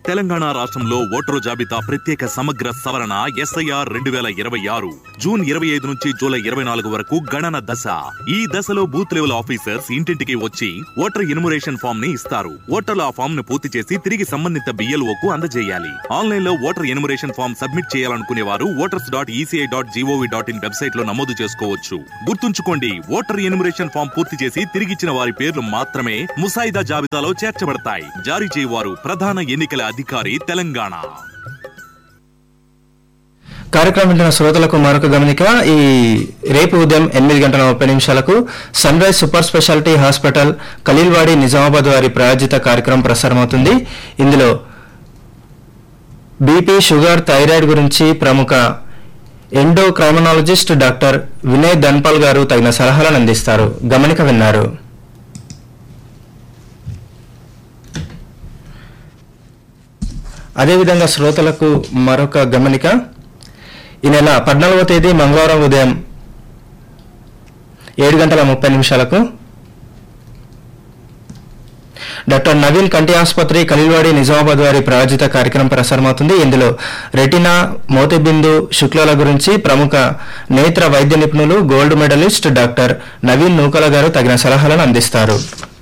తెలంగాణ రాష్ట్రంలో ఓటరు జాబితా ప్రత్యేక సమగ్ర సవరణ ఎస్ఐఆర్ రెండు వేల ఇరవై ఆరు జూన్ ఇరవై ఐదు నుంచి జూలై ఇరవై నాలుగు వరకు గణన దశ ఈ దశలో బూత్ లెవెల్ ఆఫీసర్స్ ఇంటింటికి వచ్చి ఓటర్ ఎన్యుమరేషన్ ఫామ్ ని ఇస్తారు ఓటర్లు ఆ ఫామ్ ను పూర్తి చేసి తిరిగి సంబంధిత BLO కు అందజేయాలి ఆన్లైన్ లో ఓటర్ ఎన్యుమరేషన్ ఫామ్ సబ్మిట్ చేయాలనుకునే వారు voters dot ECI dot GOV dot in website లో నమోదు చేసుకోవచ్చు గుర్తుంచుకోండి ఓటర్ ఎన్యుమరేషన్ ఫామ్ పూర్తి చేసి తిరిగిచ్చిన వారి పేర్లు మాత్రమే ముసాయిదా జాబితాలో చేర్చబడతాయి జారీ చేయవారు ప్రధాన ఎన్నికల అధికారి తెలంగాణ కార్యక్రమం వింటున్న శ్రోతలకు మరొక గమనిక ఈ రేపు ఉదయం ఎనిమిది గంటల ముప్పై నిమిషాలకు sunrise super speciality hospital Khaleelwadi Nizamabad వారి ప్రాయోజిత కార్యక్రమం ప్రసారమవుతుంది ఇందులో బీపీ షుగర్ థైరాయిడ్ గురించి ప్రముఖ ఎండోక్రైమనాలజిస్ట్ డాక్టర్ వినయ్ ధన్పాల్ గారు తగిన సలహాలను అందిస్తారు గమనిక విన్నారు అదేవిధంగా శ్రోతలకు మరొక గమనిక ఈ నెల పద్నాలుగవ తేదీ మంగళవారం ఉదయం ఏడు గంటల ముప్పై నిమిషాలకు డాక్టర్ నవీన్ కంటి ఆసుపత్రి కలిల్వాడి నిజామాబాద్ వారి ప్రాయోజిత కార్యక్రమం ప్రసారమవుతుంది ఇందులో రెటినా మోతిబిందు శుక్లాల గురించి ప్రముఖ నేత్ర వైద్య నిపుణులు gold medalist doctor Naveen Nookala గారు తగిన సలహాలను అందిస్తారు